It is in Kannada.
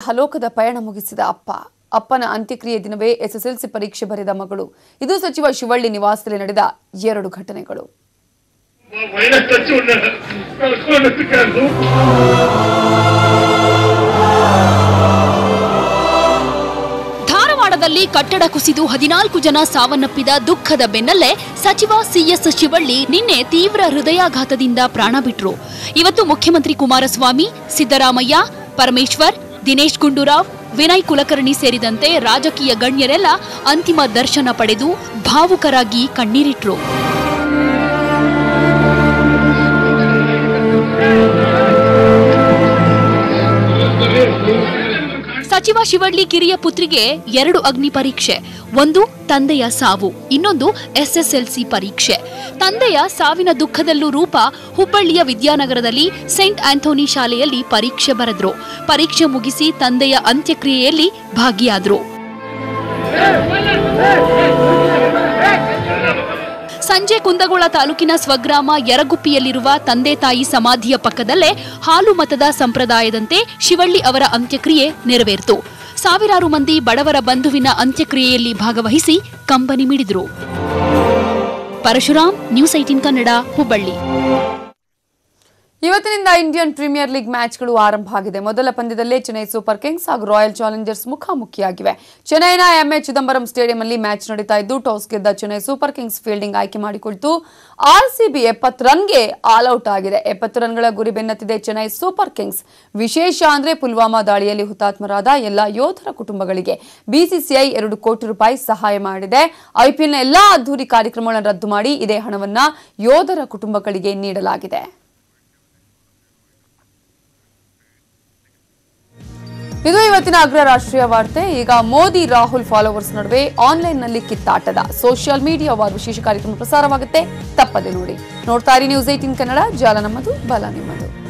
ಇಹಲೋಕದ ಪಯಣ ಮುಗಿಸಿದ ಅಪ್ಪ ಅಪ್ಪನ ಅಂತ್ಯಕ್ರಿಯೆ ದಿನವೇ ಎಸ್ಎಸ್ಎಲ್ಸಿ ಪರೀಕ್ಷೆ ಬರೆದ ಮಗಳು ಇದು ಸಚಿವ ಶಿವಳ್ಳಿ ನಿವಾಸದಲ್ಲಿ ನಡೆದ ಎರಡು ಘಟನೆಗಳು వైరస్ వచ్చి ఉన్నాడు కలుసుకున్నట్టు కాదు ಧಾರವಾಡದಲ್ಲಿ ಕಟ್ಟಡ ಕುಸಿದು ಹದಿನಾಲ್ಕು ಜನ ಸಾವನ್ನಪ್ಪಿದ ದುಃಖದ ಬೆನ್ನಲ್ಲೇ ಸಚಿವ ಸಿಎಸ್ ಶಿವಳ್ಳಿ ನಿನ್ನೆ ತೀವ್ರ ಹೃದಯಾಘಾತದಿಂದ ಪ್ರಾಣ ಬಿಟ್ರು ಇವತ್ತು ಮುಖ್ಯಮಂತ್ರಿ ಕುಮಾರಸ್ವಾಮಿ ಸಿದ್ದರಾಮಯ್ಯ ಪರಮೇಶ್ವರ್ ದಿನೇಶ್ ಗುಂಡೂರಾವ್ ವಿನಯ್ ಕುಲಕರ್ಣಿ ಸೇರಿದಂತೆ ರಾಜಕೀಯ ಗಣ್ಯರೆಲ್ಲ ಅಂತಿಮ ದರ್ಶನ ಪಡೆದು ಭಾವುಕರಾಗಿ ಕಣ್ಣೀರಿಟ್ರು ಸಚಿವ ಶಿವಳ್ಳಿ ಕಿರಿಯ ಪುತ್ರಿಗೆ ಎರಡು ಅಗ್ನಿ ಪರೀಕ್ಷೆ ಒಂದು ತಂದೆಯ ಸಾವು ಇನ್ನೊಂದು ಎಸ್ಎಸ್ಎಲ್ಸಿ ಪರೀಕ್ಷೆ ತಂದೆಯ ಸಾವಿನ ದುಃಖದಲ್ಲೂ ರೂಪ ಹುಬ್ಬಳ್ಳಿಯ ವಿದ್ಯಾನಗರದಲ್ಲಿ ಸೆಂಟ್ ಆಂಥೋನಿ ಶಾಲೆಯಲ್ಲಿ ಪರೀಕ್ಷೆ ಬರೆದ್ರು ಪರೀಕ್ಷೆ ಮುಗಿಸಿ ತಂದೆಯ ಅಂತ್ಯಕ್ರಿಯೆಯಲ್ಲಿ ಭಾಗಿಯಾದ್ರು ಸಂಜೆ ಕುಂದಗೋಳ ತಾಲೂಕಿನ ಸ್ವಗ್ರಾಮ ಯರಗುಪ್ಪಿಯಲ್ಲಿರುವ ತಂದೆ ತಾಯಿ ಸಮಾಧಿಯ ಪಕ್ಕದಲ್ಲೇ ಹಾಲು ಮತದ ಸಂಪ್ರದಾಯದಂತೆ ಶಿವಳ್ಳಿ ಅವರ ಅಂತ್ಯಕ್ರಿಯೆ ನೆರವೇರಿತು ಸಾವಿರಾರು ಮಂದಿ ಬಡವರ ಬಂಧುವಿನ ಅಂತ್ಯಕ್ರಿಯೆಯಲ್ಲಿ ಭಾಗವಹಿಸಿ ಕಂಬನಿ ಮಿಡಿದ್ರು ಪರಶುರಾಮ್ ನ್ಯೂಸ್ ಐಟಿನ್ ಕನ್ನಡ ಹುಬ್ಬಳ್ಳಿ ಇವತ್ತಿನಿಂದ ಇಂಡಿಯನ್ ಪ್ರೀಮಿಯರ್ ಲೀಗ್ ಮ್ಯಾಚ್ಗಳು ಆರಂಭ ಆಗಿದೆ ಮೊದಲ ಪಂದ್ಯದಲ್ಲೇ ಚೆನ್ನೈ ಸೂಪರ್ ಕಿಂಗ್ಸ್ ಹಾಗೂ ರಾಯಲ್ ಚಾಲೆಂಜರ್ಸ್ ಮುಖಾಮುಖಿಯಾಗಿವೆ ಚೆನ್ನೈನ ಎಂಎ ಚಿದಂಬರಂ ಸ್ಟೇಡಿಯಂನಲ್ಲಿ ಮ್ಯಾಚ್ ನಡೀತಾ ಇದ್ದು ಟಾಸ್ ಗೆದ್ದ ಚೆನ್ನೈ ಸೂಪರ್ ಕಿಂಗ್ಸ್ ಫೀಲ್ಡಿಂಗ್ ಆಯ್ಕೆ ಮಾಡಿಕೊಳ್ತು ಆರ್ಸಿಬಿ ಎಪ್ಪತ್ತು ರನ್ಗೆ ಆಲ್ಔಟ್ ಆಗಿದೆ ಎಪ್ಪತ್ತು ರನ್ಗಳ ಗುರಿ ಬೆನ್ನತ್ತಿದೆ ಚೆನ್ನೈ ಸೂಪರ್ ಕಿಂಗ್ಸ್ ವಿಶೇಷ ಅಂದ್ರೆ ಪುಲ್ವಾಮಾ ದಾಳಿಯಲ್ಲಿ ಹುತಾತ್ಮರಾದ ಎಲ್ಲ ಯೋಧರ ಕುಟುಂಬಗಳಿಗೆ ಬಿಸಿಸಿಐ ಎರಡು ಕೋಟಿ ರೂಪಾಯಿ ಸಹಾಯ ಮಾಡಿದೆ ಐಪಿಎಲ್ನ ಎಲ್ಲಾ ಅದ್ದೂರಿ ಕಾರ್ಯಕ್ರಮಗಳನ್ನು ರದ್ದು ಮಾಡಿ ಇದೇ ಹಣವನ್ನ ಯೋಧರ ಕುಟುಂಬಗಳಿಗೆ ನೀಡಲಾಗಿದೆ ಇದು ಇವತ್ತಿನ ಅಗ್ರ ರಾಷ್ಟ್ರೀಯ ವಾರ್ತೆ ಈಗ ಮೋದಿ ರಾಹುಲ್ ಫಾಲೋವರ್ಸ್ ನಡುವೆ ಆನ್ಲೈನ್ನಲ್ಲಿ ಕಿತ್ತಾಟದ ಸೋಷಿಯಲ್ ಮೀಡಿಯಾ ವಾರ್ ವಿಶೇಷ ಕಾರ್ಯಕ್ರಮ ಪ್ರಸಾರವಾಗುತ್ತೆ ತಪ್ಪದೆ ನೋಡಿ ನೋಡ್ತಾ ಇರಿ ನ್ಯೂಸ್ ಏಟಿನ್ ಕನ್ನಡ ಜಾಲ ನಮ್ಮದು ಬಲ ನಿಮ್ಮದು